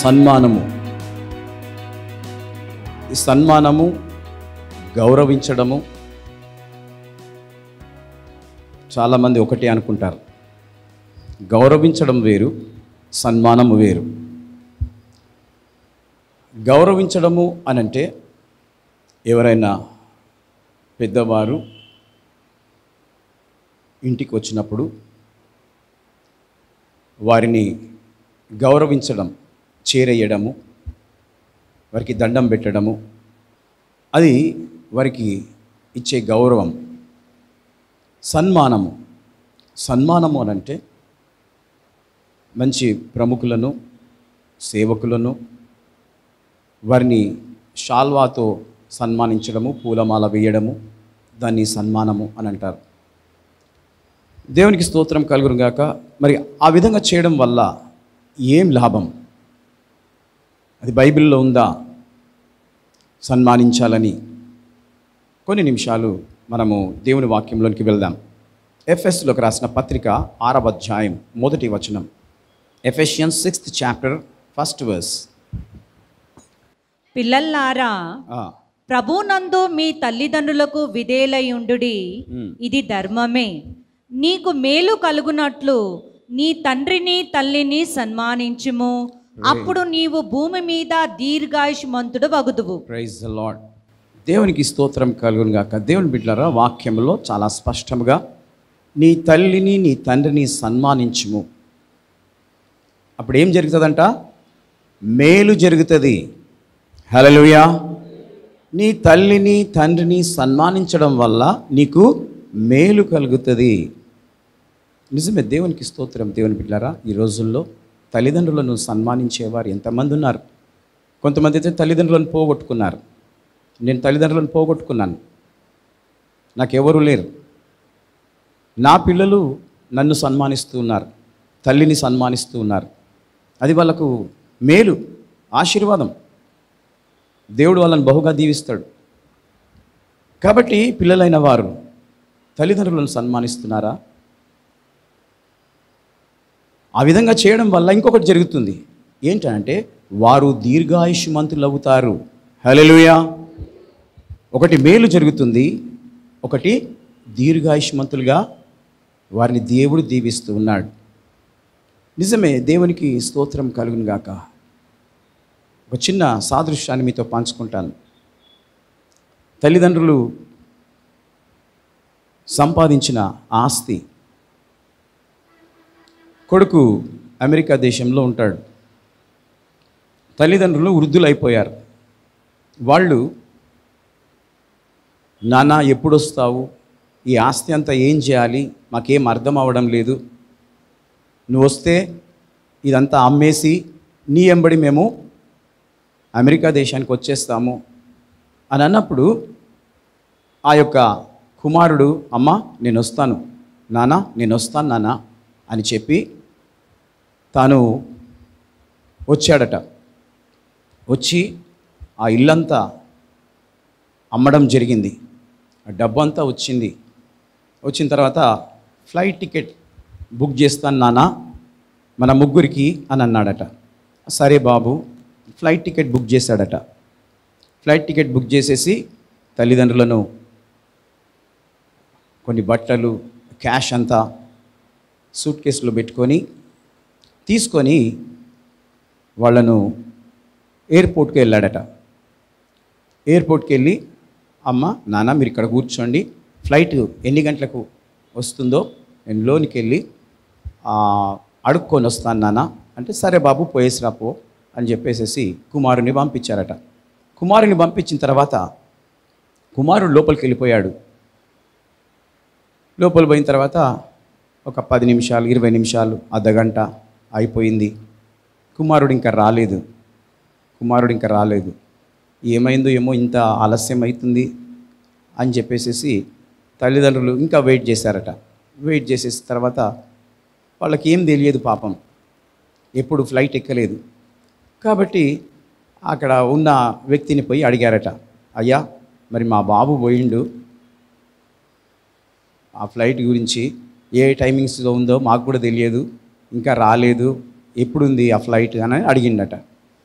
సన్మానము ఈ సన్మానము గౌరవించడము చాలామంది ఒకటే అనుకుంటారు గౌరవించడం వేరు సన్మానము వేరు గౌరవించడము అనంటే ఎవరైనా పెద్దవారు ఇంటికి వచ్చినప్పుడు వారిని గౌరవించడం చేరేయడము వారికి దండం పెట్టడము అది వారికి ఇచ్చే గౌరవం సన్మానము సన్మానము అనంటే మంచి ప్రముఖులను సేవకులను వారిని షాల్వాతో సన్మానించడము పూలమాల వేయడము దాన్ని సన్మానము అని అంటారు దేవునికి స్తోత్రం కలుగును గాక మరి ఆ విధంగా చేయడం వల్ల ఏం లాభం అది బైబిల్లో ఉందా సన్మానించాలని కొన్ని నిమిషాలు మనము దేవుని వాక్యంలోనికి వెళ్దాం ఎఫ్ఎస్లోకి రాసిన పత్రిక ఆరవ అధ్యాయం మొదటి వచనం Ephesian sixth chapter first verse పిల్లల్లారా ప్రభునందు మీ తల్లిదండ్రులకు విధేయులయుండుడి ఇది ధర్మమే నీకు మేలు కలుగునట్లు నీ తండ్రిని తల్లిని సన్మానించుము అప్పుడు నీవు భూమి మీద దీర్ఘాయుష్మంతుడు వగుదువు ప్రైజ్ ద లాడ్ దేవునికి స్తోత్రం కలుగును గాక దేవుని బిడ్డలారా వాక్యంలో చాలా స్పష్టంగా నీ తల్లిని నీ తండ్రిని సన్మానించుము అప్పుడు ఏం జరుగుతుందంట మేలు జరుగుతుంది హలలుయా నీ తల్లిని తండ్రిని సన్మానించడం వల్ల నీకు మేలు కలుగుతుంది నిజమే దేవునికి స్తోత్రం దేవుని బిడ్డారా ఈ రోజుల్లో తల్లిదండ్రులను సన్మానించేవారు ఎంతమంది ఉన్నారు కొంతమంది అయితే తల్లిదండ్రులను పోగొట్టుకున్నారు నేను తల్లిదండ్రులను పోగొట్టుకున్నాను నాకెవరు లేరు నా పిల్లలు నన్ను సన్మానిస్తూ ఉన్నారు తల్లిని సన్మానిస్తూ ఉన్నారు అది వాళ్ళకు మేలు ఆశీర్వాదం దేవుడు వాళ్ళని బహుగా దీవిస్తాడు కాబట్టి పిల్లలైన వారు తల్లిదండ్రులను సన్మానిస్తున్నారా ఆ విధంగా చేయడం వల్ల ఇంకొకటి జరుగుతుంది ఏంటంటే వారు దీర్ఘాయుష్మంతులు అవుతారు హలెలుయా ఒకటి మేలు జరుగుతుంది ఒకటి దీర్ఘాయుష్మంతులుగా వారిని దేవుడు దీవిస్తూ ఉన్నాడు నిజమే దేవునికి స్తోత్రం కలుగును గాక ఒక చిన్న సాదృశ్యాన్ని మీతో పంచుకుంటాను తల్లిదండ్రులు సంపాదించిన ఆస్తి కొడుకు అమెరికా దేశంలో ఉంటాడు తల్లిదండ్రులు వృద్ధులైపోయారు వాళ్ళు నాన్న ఎప్పుడు వస్తావు ఈ ఆస్తి అంతా ఏం చేయాలి మాకేం అర్థం అవ్వడం లేదు నువ్వు వస్తే ఇదంతా అమ్మేసి నీ ఎంబడి మేము అమెరికా దేశానికి వచ్చేస్తాము అని అన్నప్పుడు ఆ యొక్క కుమారుడు అమ్మ నేను వస్తాను నాన్న నేను వస్తాను నాన్న అని చెప్పి తాను వచ్చాడట వచ్చి ఆ ఇల్లంతా అమ్మడం జరిగింది ఆ డబ్బంతా వచ్చింది వచ్చిన తర్వాత ఫ్లైట్ టికెట్ బుక్ చేస్తాను నాన్న మన ముగ్గురికి అని అన్నాడట సరే బాబు ఫ్లైట్ టికెట్ బుక్ చేశాడట ఫ్లైట్ టికెట్ బుక్ చేసేసి తల్లిదండ్రులను కొన్ని బట్టలు క్యాష్ అంతా సూట్ కేసులో పెట్టుకొని తీసుకొని వాళ్ళను ఎయిర్పోర్ట్కి వెళ్ళాడట ఎయిర్పోర్ట్కి వెళ్ళి అమ్మ నాన్న మీరు ఇక్కడ కూర్చోండి ఫ్లైట్ ఎన్ని గంటలకు వస్తుందో నేను లోనికి వెళ్ళి ఆ, అడుక్కొని వస్తాను నాన్న అంటే సరే బాబు పోయేసి రాపో అని చెప్పేసేసి కుమారుని పంపించారట కుమారుని పంపించిన తర్వాత కుమారుడు లోపలికి వెళ్ళిపోయాడు లోపల పోయిన తర్వాత ఒక పది నిమిషాలు ఇరవై నిమిషాలు అర్ధగంట అయిపోయింది కుమారుడు ఇంకా రాలేదు కుమారుడు ఇంకా రాలేదు ఏమైందో ఏమో ఇంత ఆలస్యం అవుతుంది అని చెప్పేసేసి తల్లిదండ్రులు ఇంకా వెయిట్ చేశారట వెయిట్ చేసేసిన తర్వాత వాళ్ళకి ఏం తెలియదు పాపం ఎప్పుడు ఫ్లైట్ ఎక్కలేదు కాబట్టి అక్కడ ఉన్న వ్యక్తిని పోయి అడిగారట అయ్యా మరి మా బాబు పోయిండు ఆ ఫ్లైట్ గురించి ఏ టైమింగ్స్లో ఉందో మాకు కూడా తెలియదు ఇంకా రాలేదు ఎప్పుడుంది ఆ ఫ్లైట్ అని అడిగిండట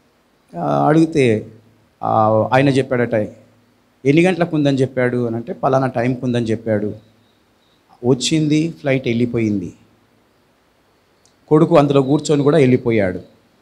ఆ, అడిగితే ఆ, ఆయన చెప్పాడట ఎన్ని గంటలకు ఉందని చెప్పాడు అని అంటే పలానా టైంకి ఉందని చెప్పాడు వచ్చింది ఫ్లైట్ వెళ్ళిపోయింది కొడుకు అందులో కూర్చొని కూడా వెళ్ళిపోయాడు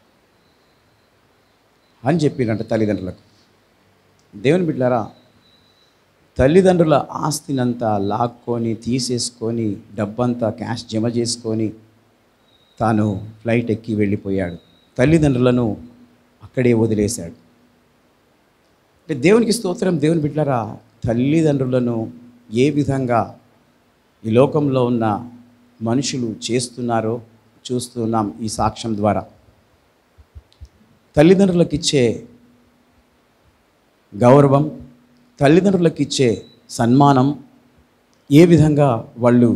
అని చెప్పిండంట తల్లిదండ్రులకు దేవుని బిడ్డారా తల్లిదండ్రుల ఆస్తినంతా లాక్కొని తీసేసుకొని డబ్బంతా క్యాష్ జమ చేసుకొని తాను ఫ్లైట్ ఎక్కి వెళ్ళిపోయాడు తల్లిదండ్రులను అక్కడే వదిలేశాడు అంటే దేవునికి స్తోత్రం దేవుని బిడ్డరా తల్లిదండ్రులను ఏ విధంగా ఈ లోకంలో ఉన్న మనుషులు చేస్తున్నారో చూస్తున్నాం ఈ సాక్ష్యం ద్వారా తల్లిదండ్రులకు ఇచ్చే గౌరవం తల్లిదండ్రులకు ఇచ్చే సన్మానం ఏ విధంగా వాళ్ళు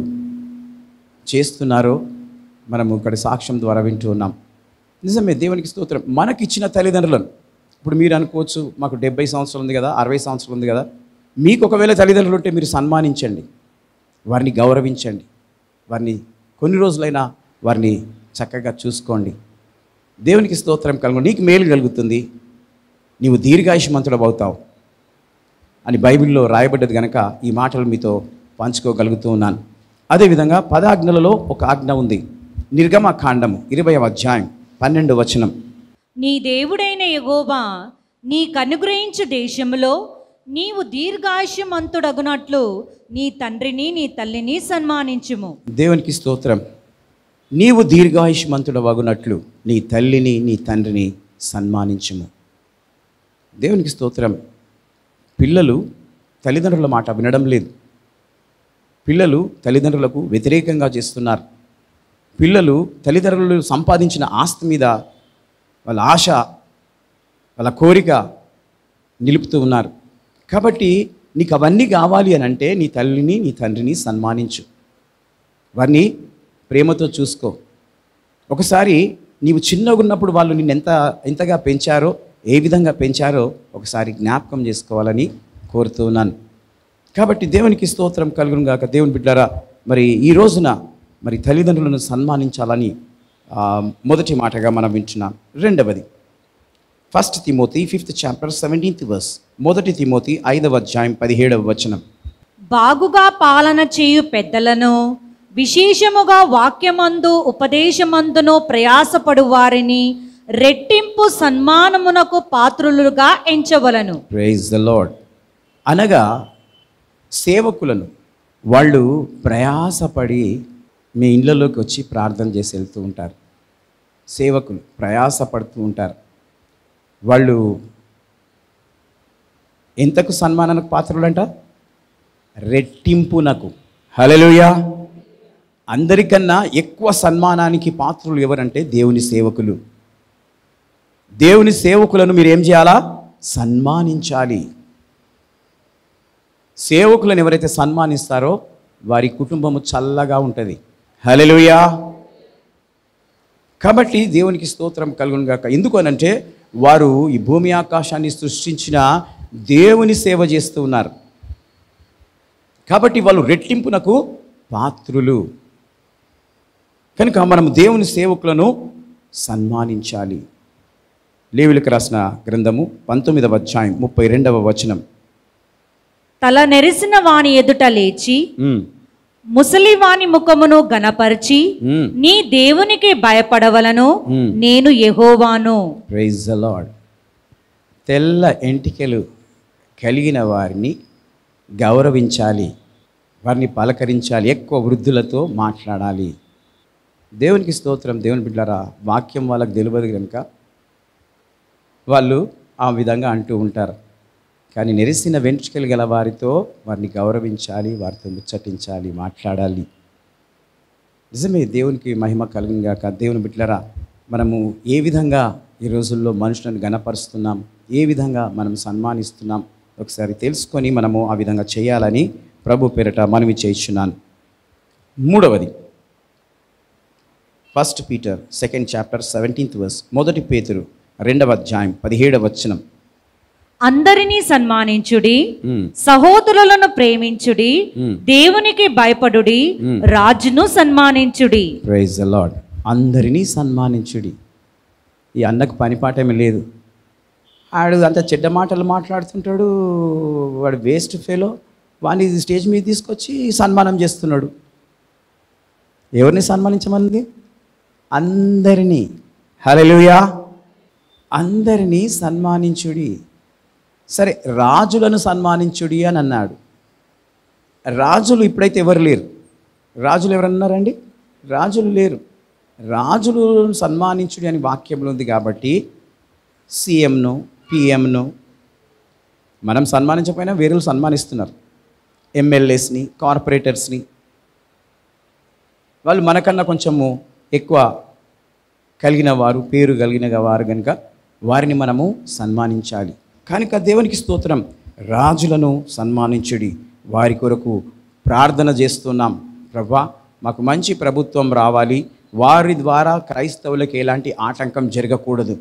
చేస్తున్నారో మనము ఇక్కడ సాక్ష్యం ద్వారా వింటూ ఉన్నాం నిజమే దేవునికి స్తోత్రం మనకిచ్చిన తల్లిదండ్రులను ఇప్పుడు మీరు అనుకోవచ్చు మాకు డెబ్బై సంవత్సరాలు ఉంది కదా అరవై సంవత్సరాలు ఉంది కదా మీకు ఒకవేళ తల్లిదండ్రులు ఉంటే మీరు సన్మానించండి వారిని గౌరవించండి వారిని కొన్ని రోజులైనా వారిని చక్కగా చూసుకోండి దేవునికి స్తోత్రం కలుగు నీకు మేలు కలుగుతుంది నీవు దీర్ఘాయుష్మంతుడు అవుతావు అని బైబిల్లో రాయబడ్డది కనుక ఈ మాటలు మీతో పంచుకోగలుగుతూ ఉన్నాను అదేవిధంగా పదాజ్ఞలలో ఒక ఆజ్ఞ ఉంది నిర్గమ కాండము ఇరవై అధ్యాయం పన్నెండు వచనం నీ దేవుడైన యెహోవా నీ కనుగ్రహించు దేశములో నీవు దీర్ఘాయుష్యమంతుడగునట్లు నీ తండ్రిని నీ తల్లిని సన్మానించుము దేవునికి స్తోత్రం నీవు దీర్ఘాయుష్మంతుడు వగునట్లు నీ తల్లిని నీ తండ్రిని సన్మానించుము దేవునికి స్తోత్రం పిల్లలు తల్లిదండ్రుల మాట వినడం లేదు పిల్లలు తల్లిదండ్రులకు వ్యతిరేకంగా చేస్తున్నారు పిల్లలు తల్లిదండ్రులు సంపాదించిన ఆస్తి మీద వాళ్ళ ఆశ వాళ్ళ కోరిక నిలుపుతూ ఉన్నారు కాబట్టి నీకు అవన్నీ కావాలి అని అంటే నీ తల్లిని నీ తండ్రిని సన్మానించు వారిని ప్రేమతో చూసుకో ఒకసారి నీవు చిన్నగా ఉన్నప్పుడు వాళ్ళు నిన్ను ఎంత ఎంతగా పెంచారో ఏ విధంగా పెంచారో ఒకసారి జ్ఞాపకం చేసుకోవాలని కోరుతూ ఉన్నాను కాబట్టి దేవునికి స్తోత్రం కలుగును గాక దేవుని బిడ్డారా మరి ఈ రోజున మరి తల్లిదండ్రులను సన్మానించాలని ఆ, మొదటి మాటగా మనం వింటున్నాం రెండవది first Timothy fifth chapter seventeenth verse మొదటి తిమోతి ఐదవ అధ్యాయం పదిహేడవ వచనం బాగుగా పాలన చేయు పెద్దలను విశేషముగా వాక్యమందు ఉపదేశమందును ప్రయాసపడు వారిని రెట్టింపు సన్మానమునకు పాత్రులుగా ఎంచవలను ప్రైజ్ ద లాడ్ అనగా సేవకులను వాళ్ళు ప్రయాసపడి మీ ఇళ్ళలోకి వచ్చి ప్రార్థన చేసి వెళ్తూ ఉంటారు సేవకులు ప్రయాసపడుతూ ఉంటారు వాళ్ళు ఎంతకు సన్మానానికి పాత్రులంట రెట్టింపునకు హల్లెలూయా అందరికన్నా ఎక్కువ సన్మానానికి పాత్రులు ఎవరంటే దేవుని సేవకులు దేవుని సేవకులను మీరు ఏం చేయాలా సన్మానించాలి సేవకులను ఎవరైతే సన్మానిస్తారో వారి కుటుంబము చల్లగా ఉంటుంది హల్లెలూయా కాబట్టి దేవునికి స్తోత్రం కలుగును గాక ఎందుకు అనంటే వారు ఈ భూమి ఆకాశాన్ని సృష్టించిన దేవుని సేవ చేస్తూ ఉన్నారు కాబట్టి వాళ్ళు రెట్టింపునకు పాత్రులు కనుక మనం దేవుని సేవకులను సన్మానించాలి లేవులకు రాసిన గ్రంథము పంతొమ్మిదవ అధ్యాయం ముప్పై రెండవ వచనం తల నెరిసిన వాని ఎదుట లేచి ఉమ్, ముసలివాని ముఖమును గనపరిచి ఉమ్. నీ దేవునికి భయపడవలను Hmm. నేను యెహోవాను ప్రైజ్ ద లాడ్ తెల్ల ఎంటికలు కలిగిన వారిని గౌరవించాలి వారిని పలకరించాలి ఎక్కువ వృద్ధులతో మాట్లాడాలి దేవునికి స్తోత్రం దేవుని బిడ్డరా వాక్యం వాళ్ళకి తెలియదు కనుక వాళ్ళు ఆ విధంగా అంటూ ఉంటారు కానీ నెరిసిన వెంట్రుకలు గల వారితో వారిని గౌరవించాలి వారితో ముచ్చటించాలి మాట్లాడాలి నిజమే దేవునికి మహిమ కలుగును గాక దేవుని బిడ్డలరా మనము ఏ విధంగా ఈ రోజుల్లో మనుషులను గణపరుస్తున్నాం ఏ విధంగా మనం సన్మానిస్తున్నాం ఒకసారి తెలుసుకొని మనము ఆ విధంగా చేయాలని ప్రభు పేరట మనవి చేయించున్నాను మూడవది first Peter second chapter seventeenth verse మొదటి పేతురు రెండవ అధ్యాయం పదిహేడవ వచనం అందరినీ సన్మానించుడి మ్మ్. సహోదరులను ప్రేమించుడి మ్మ్. దేవునికి భయపడుడి మ్మ్. రాజును సన్మానించుడి ప్రైజ్ ద లాడ్ అందరినీ సన్మానించుడి ఈ అన్నకు పనిపాటేమీ లేదు ఆడు అంత చెడ్డ మాటలు మాట్లాడుతుంటాడు వాడు వేస్ట్ ఫెలో వాడిని స్టేజ్ మీద తీసుకొచ్చి సన్మానం చేస్తున్నాడు ఎవరిని సన్మానించమన్నది అందరినీ హల్లెలూయా అందరినీ సన్మానించుడి సరే రాజులను సన్మానించుడి అని అన్నాడు రాజులు ఇప్పుడైతే ఎవరు లేరు రాజులు ఎవరన్నారండి రాజులు లేరు రాజులు సన్మానించుడి అని వాక్యంలో ఉంది కాబట్టి సీఎంను పిఎంను మనం సన్మానించకపోయినా వేరేలు సన్మానిస్తున్నారు ఎమ్మెల్యేస్ని కార్పొరేటర్స్ని వాళ్ళు మనకన్నా కొంచెము ఎక్కువ కలిగిన వారు పేరు కలిగిన వారు కనుక వారిని మనము సన్మానించాలి కనుక దేవునికి స్తోత్రం రాజులను సన్మానించుడి వారి కొరకు ప్రార్థన చేస్తున్నాం ప్రభా మాకు మంచి ప్రభుత్వం రావాలి వారి ద్వారా క్రైస్తవులకు ఎలాంటి ఆటంకం జరగకూడదు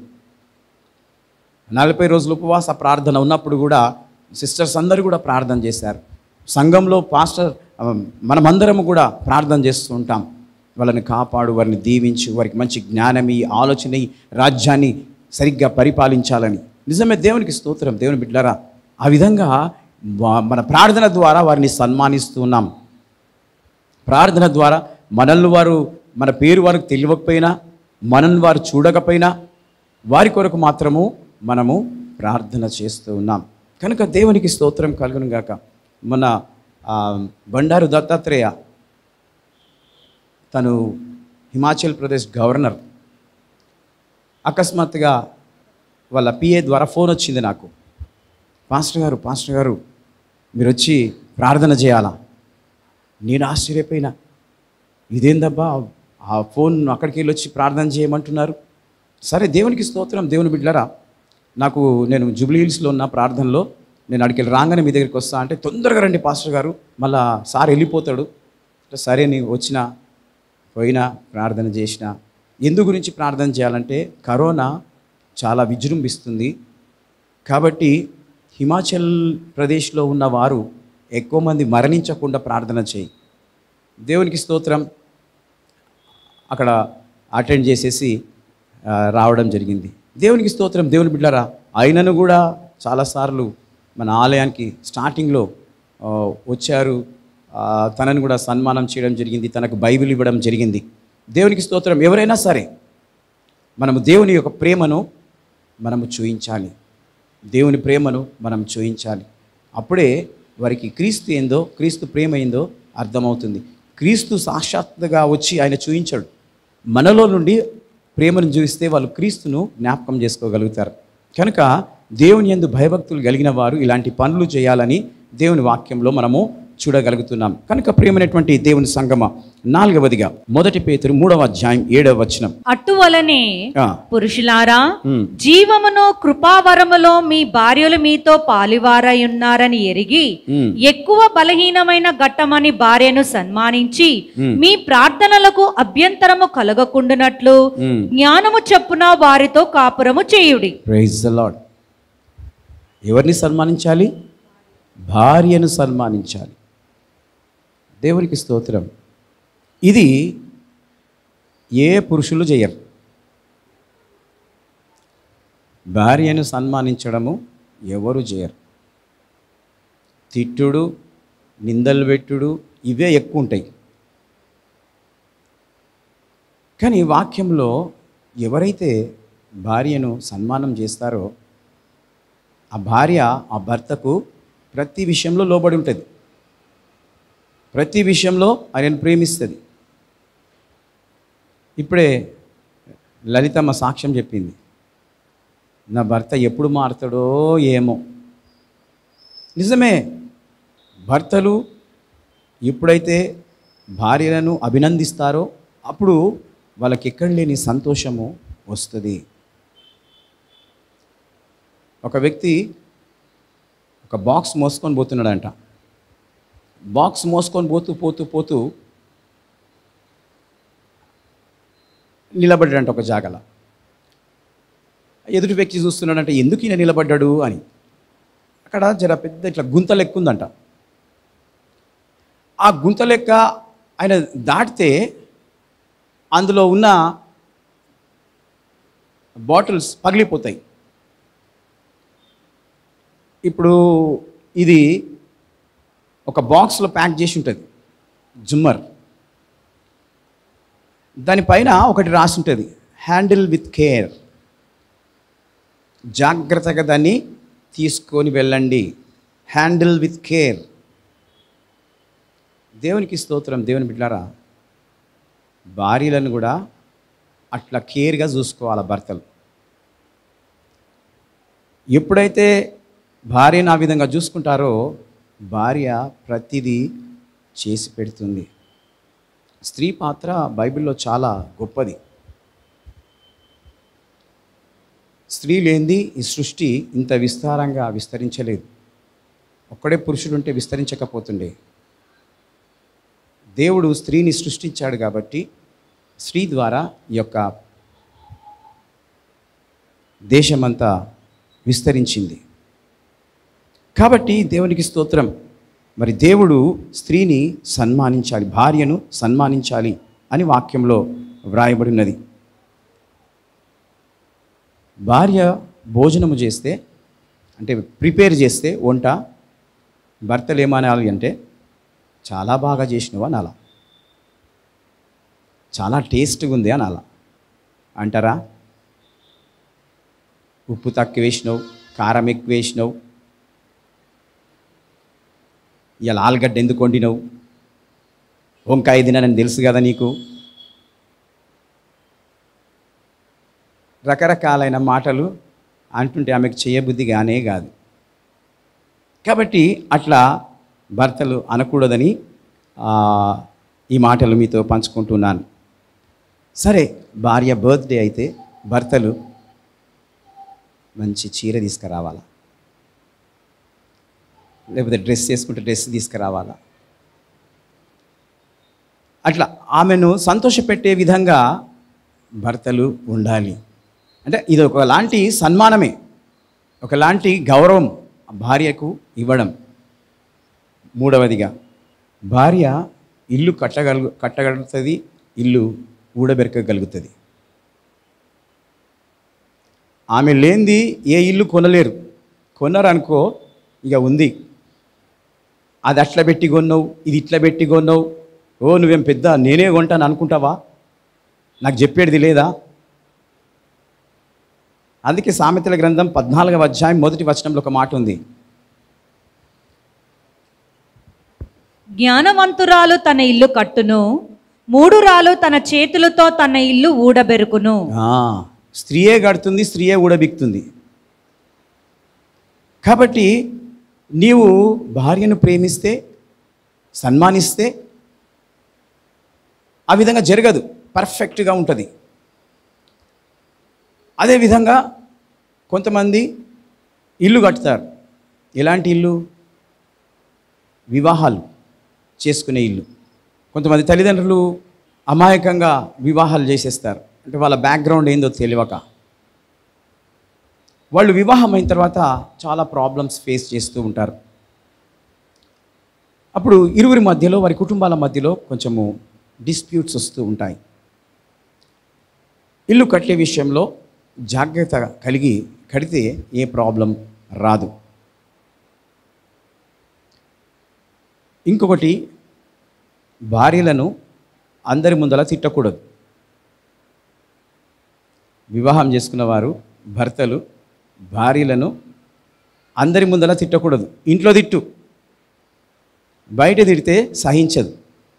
నలభై రోజుల ఉపవాస ప్రార్థన ఉన్నప్పుడు కూడా సిస్టర్స్ అందరూ కూడా ప్రార్థన చేశారు సంఘంలో పాస్టర్ ఆ, మనమందరము కూడా ప్రార్థన చేస్తూ ఉంటాం వాళ్ళని కాపాడు వారిని దీవించు వారికి మంచి జ్ఞానమి ఆలోచన ఇయ్యి, రాజ్యాన్ని సరిగ్గా పరిపాలించాలని నిజమే దేవునికి స్తోత్రం దేవుని బిడ్డలారా ఆ విధంగా వా- మన ప్రార్థన ద్వారా వారిని సన్మానిస్తున్నాం ప్రార్థన ద్వారా మనల్ని వారు మన పేరు వారికి తెలియకపోయినా మనల్ని వారు చూడకపోయినా వారి కొరకు మాత్రము మనము ప్రార్థన చేస్తూ ఉన్నాం కనుక దేవునికి స్తోత్రం కలుగును గాక మన ఆ, బండారు దత్తాత్రేయ తను హిమాచల్ ప్రదేశ్ గవర్నర్ అకస్మాత్తుగా వాళ్ళ పిఏ ద్వారా ఫోన్ వచ్చింది నాకు పాస్టర్ గారు పాస్టర్ గారు మీరు వచ్చి ప్రార్థన చేయాలా నేను ఆశ్చర్యపోయినా ఇదేందబ్బా ఆ ఫోన్ అక్కడికి వెళ్ళి వచ్చి ప్రార్థన చేయమంటున్నారు సరే దేవునికి స్తోత్రం దేవుని బిడ్డలరా నాకు నేను జూబ్లీ హిల్స్లో ఉన్న ప్రార్థనలో నేను అక్కడికి వెళ్ళి రాగానే మీ దగ్గరికి వస్తా అంటే తొందరగా రండి పాస్టర్ గారు మళ్ళా సార్ వెళ్ళిపోతాడు అంటే సరే నీ వచ్చిన పోయినా ప్రార్థన చేసిన ఎందు గురించి ప్రార్థన చేయాలంటే కరోనా చాలా విజృంభిస్తుంది కాబట్టి హిమాచల్ ప్రదేశ్లో ఉన్న వారు ఎక్కువ మంది మరణించకుండా ప్రార్థన చేయి దేవునికి స్తోత్రం అక్కడ అటెండ్ చేసేసి ఆ, రావడం జరిగింది దేవునికి స్తోత్రం దేవుని బిడ్డరా ఆయనను కూడా చాలాసార్లు మన ఆలయానికి స్టార్టింగ్లో ఆ, వచ్చారు ఆ, తనను కూడా సన్మానం చేయడం జరిగింది తనకు బైబిల్ ఇవ్వడం జరిగింది దేవునికి స్తోత్రం ఎవరైనా సరే మనము దేవుని యొక్క ప్రేమను మనము చూయించాలి దేవుని ప్రేమను మనం చూయించాలి అప్పుడే వారికి క్రీస్తు ఏందో క్రీస్తు ప్రేమ ఏందో అర్థమవుతుంది క్రీస్తు సాక్షాత్తుగా వచ్చి ఆయన చూయించాడు మనలో నుండి ప్రేమను చూపిస్తే వాళ్ళు క్రీస్తును జ్ఞాపకం చేసుకోగలుగుతారు కనుక దేవుని యందు భయభక్తులు కలిగిన వారు ఇలాంటి పనులు చేయాలని దేవుని వాక్యంలో మనము చూడగలుగుతున్నాం కనుక ప్రేమైనటువంటి దేవుని సంగమ నాలుగవదిగా మొదటి పేతురు మూడవ అధ్యాయం ఏడవ వచనం అట్టువలనే ఆ, పురుషులారా ఉమ్, జీవమును కృపావరములో మీ భార్యలు మీతో పాలివారై ఉన్నారని ఎరిగి ఉమ్. ఎక్కువ బలహీనమైన ఘట్టమని భార్యను సన్మానించి Hmm. మీ ప్రార్థనలకు అభ్యంతరము కలగకుండునట్లు Hmm. జ్ఞానము చెప్పున వారితో కాపురము చేయుడి ప్రైజ్ ద లాడ్ ఎవరిని సన్మానించాలి భార్యను సన్మానించాలి దేవునికి స్తోత్రం ఇది ఏ పురుషులు చేయరు భార్యను సన్మానించడము ఎవరు చేయరు తిట్టుడు నిందలు పెట్టుడు ఇవే ఎక్కువ ఉంటాయి కానీ వాక్యంలో ఎవరైతే భార్యను సన్మానం చేస్తారో ఆ భార్య ఆ భర్తకు ప్రతి విషయంలో లోబడి ఉంటుంది ప్రతి విషయంలో ఆయనను ప్రేమిస్తుంది ఇప్పుడే లలితమ్మ సాక్ష్యం చెప్పింది నా భర్త ఎప్పుడు మారుతాడో ఏమో నిజమే భర్తలు ఎప్పుడైతే భార్యలను అభినందిస్తారో అప్పుడు వాళ్ళకి ఎక్కడ లేని సంతోషము వస్తుంది ఒక వ్యక్తి ఒక బాక్స్ మోసుకొని పోతున్నాడంట బాక్స్ మోసుకొని పోతూ పోతూ పోతూ నిలబడ్డాడంట ఒక జాగల ఎదుటి వ్యక్తి చూస్తున్నాడంటే ఎందుకు ఈయన నిలబడ్డాడు అని అక్కడ జర పెద్ద ఇట్లా గుంత లెక్క ఉందంట ఆ గుంత లెక్క ఆయన దాటితే అందులో ఉన్న బాటిల్స్ పగిలిపోతాయి ఇప్పుడు ఇది ఒక బాక్స్లో ప్యాక్ చేసి ఉంటుంది జుమ్మర్ దానిపైన ఒకటి రాసి ఉంటుంది హ్యాండిల్ విత్ కేర్ జాగ్రత్తగా దాన్ని తీసుకొని వెళ్ళండి హ్యాండిల్ విత్ కేర్ దేవునికి స్తోత్రం దేవుని బిడ్డారా భార్యలను కూడా అట్లా కేర్గా చూసుకోవాలి భర్తలు ఎప్పుడైతే భార్యను ఆ విధంగా చూసుకుంటారో భార్య ప్రతిదీ చేసి పెడుతుంది స్త్రీ పాత్ర బైబిల్లో చాలా గొప్పది స్త్రీ లేనిది ఈ సృష్టి ఇంత విస్తారంగా విస్తరించలేదు ఒక్కడే పురుషుడు ఉంటే విస్తరించకపోతుండే దేవుడు స్త్రీని సృష్టించాడు కాబట్టి స్త్రీ ద్వారా ఈ యొక్క దేశమంతా విస్తరించింది కాబట్టి దేవునికి స్తోత్రం మరి దేవుడు స్త్రీని సన్మానించాలి భార్యను సన్మానించాలి అని వాక్యంలో వ్రాయబడినది భార్య భోజనము చేస్తే అంటే ప్రిపేర్ చేస్తే వంట భర్తలు ఏమనాలి అంటే చాలా బాగా చేసినవు అని అలా చాలా టేస్ట్గా ఉంది అని అలా అంటారా ఉప్పు తక్కువ వేసినావు కారం ఎక్కువ వేసినావు ఇలా ఆలుగడ్డ ఎందుకు వండినావు వంకాయ తినని తెలుసు కదా నీకు రకరకాలైన మాటలు అంటుంటే ఆమెకు చేయబుద్ధి కానే కాదు కాబట్టి అట్లా భర్తలు అనకూడదని ఆ, ఈ మాటలు మీతో పంచుకుంటున్నాను సరే భార్య బర్త్డే అయితే భర్తలు మంచి చీర తీసుకురావాలా లేకపోతే డ్రెస్ చేసుకుంటే డ్రెస్ తీసుకురావాలా అట్లా ఆమెను సంతోషపెట్టే విధంగా భర్తలు ఉండాలి అంటే ఇది ఒకలాంటి సన్మానమే ఒకలాంటి గౌరవం భార్యకు ఇవ్వడం మూడవదిగా భార్య ఇల్లు కట్టగలుగు కట్టగలుగుతుంది ఇల్లు ఊడబెరకగలుగుతుంది ఆమె లేనిది ఏ ఇల్లు కొనలేరు కొన్నారనుకో ఇక ఉంది అది అట్లా పెట్టి కొన్నావు ఇది ఇట్లా పెట్టి కొన్నావు ఓ నువ్వేం పెద్ద నేనే కొంటాను అనుకుంటావా నాకు చెప్పేది లేదా అందుకే సామెతల గ్రంథం పద్నాలుగవ అధ్యాయం మొదటి వచనంలో ఒక మాట ఉంది జ్ఞానవంతురాలు తన ఇల్లు కట్టును మూడురాలు తన చేతులతో తన ఇల్లు ఊడబెరుకును ఆ, స్త్రీయే కడుతుంది స్త్రీయే ఊడబిక్తుంది కాబట్టి నీవు భార్యను ప్రేమిస్తే సన్మానిస్తే ఆ విధంగా జరగదు పర్ఫెక్ట్గా ఉంటుంది అదేవిధంగా కొంతమంది ఇల్లు కట్టుతారు ఎలాంటి ఇల్లు వివాహాలు చేసుకునే ఇల్లు కొంతమంది తల్లిదండ్రులు అమాయకంగా వివాహాలు చేసేస్తారు అంటే వాళ్ళ బ్యాక్గ్రౌండ్ ఏందో తెలియక వాళ్ళు వివాహం అయిన తర్వాత చాలా ప్రాబ్లమ్స్ ఫేస్ చేస్తూ ఉంటారు అప్పుడు ఇరువురి మధ్యలో వారి కుటుంబాల మధ్యలో కొంచెము డిస్ప్యూట్స్ వస్తూ ఉంటాయి ఇల్లు కట్టే విషయంలో జాగ్రత్త కలిగి కడితే ఏ ప్రాబ్లం రాదు ఇంకొకటి భార్యలను అందరి ముందల తిట్టకూడదు వివాహం చేసుకున్న వారు భర్తలు భార్యలను అందరి ముందల తిట్టకూడదు ఇంట్లో తిట్టు బయట తిడితే సహించదు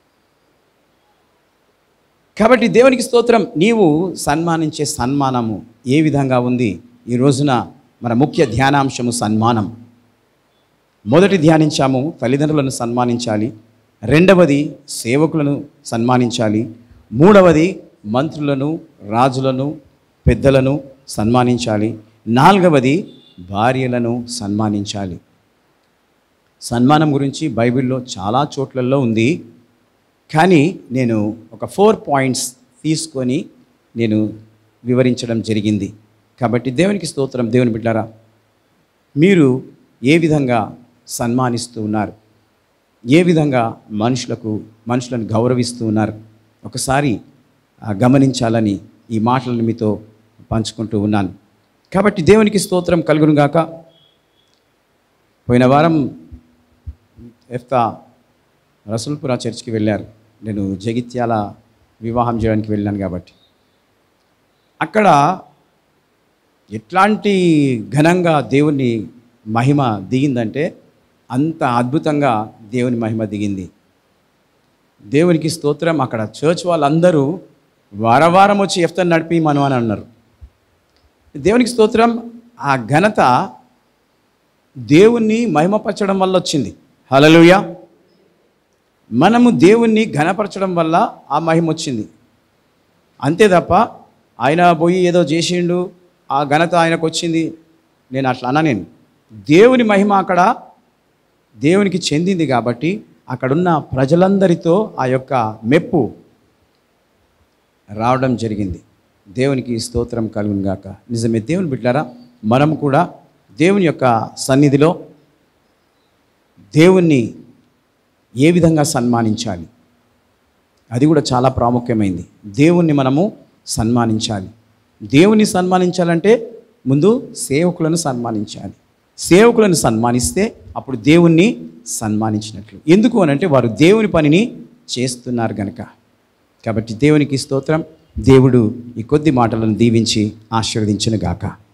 కాబట్టి దేవునికి స్తోత్రం నీవు సన్మానించే సన్మానము ఏ విధంగా ఉంది ఈ రోజున మన ముఖ్య ధ్యానాంశము సన్మానం మొదటి ధ్యానించాము తల్లిదండ్రులను సన్మానించాలి రెండవది సేవకులను సన్మానించాలి మూడవది మంత్రులను రాజులను పెద్దలను సన్మానించాలి నాలుగవది భార్యలను సన్మానించాలి సన్మానం గురించి బైబిల్లో చాలా చోట్లలో ఉంది కానీ నేను ఒక ఫోర్ పాయింట్స్ తీసుకొని నేను వివరించడం జరిగింది కాబట్టి దేవునికి స్తోత్రం దేవుని బిడ్డారా మీరు ఏ విధంగా సన్మానిస్తూ ఉన్నారు ఏ విధంగా మనుషులకు మనుషులను గౌరవిస్తూ ఉన్నారు ఒకసారి ఆ, గమనించాలని ఈ మాటలను మీతో పంచుకుంటూ ఉన్నాను కాబట్టి దేవునికి స్తోత్రం కలుగును గాక పోయిన వారం ఎఫ్తా రసూల్పురా చర్చ్కి వెళ్ళారు నేను జగిత్యాల వివాహం చేయడానికి వెళ్ళాను కాబట్టి అక్కడ ఎట్లాంటి ఘనంగా దేవుని మహిమ దిగిందంటే అంత అద్భుతంగా దేవుని మహిమ దిగింది దేవునికి స్తోత్రం అక్కడ చర్చ్ వాళ్ళందరూ వారవారం వచ్చి ఎఫ్తని నడిపి మనం అని అన్నారు దేవునికి స్తోత్రం ఆ ఘనత దేవుణ్ణి మహిమపరచడం వల్ల వచ్చింది హలలుయ మనము దేవుణ్ణి ఘనపరచడం వల్ల ఆ మహిమ వచ్చింది అంతే తప్ప ఆయన పోయి ఏదో చేసిండు ఆ ఘనత ఆయనకు వచ్చింది నేను అట్లా అన్నా నేను దేవుని మహిమ అక్కడ దేవునికి చెందింది కాబట్టి అక్కడున్న ప్రజలందరితో ఆ యొక్క మెప్పు రావడం జరిగింది దేవునికి స్తోత్రం కలుగును గాక నిజమే దేవుని బిడ్డారా మనం కూడా దేవుని యొక్క సన్నిధిలో దేవుణ్ణి ఏ విధంగా సన్మానించాలి అది కూడా చాలా ప్రాముఖ్యమైంది దేవుణ్ణి మనము సన్మానించాలి దేవుని సన్మానించాలంటే ముందు సేవకులను సన్మానించాలి సేవకులను సన్మానిస్తే అప్పుడు దేవుణ్ణి సన్మానించినట్లు ఎందుకు అనంటే వారు దేవుని పనిని చేస్తున్నారు గనక కాబట్టి దేవునికి స్తోత్రం దేవుడు ఈ కొద్ది మాటలను దీవించి ఆశీర్వదించును గాక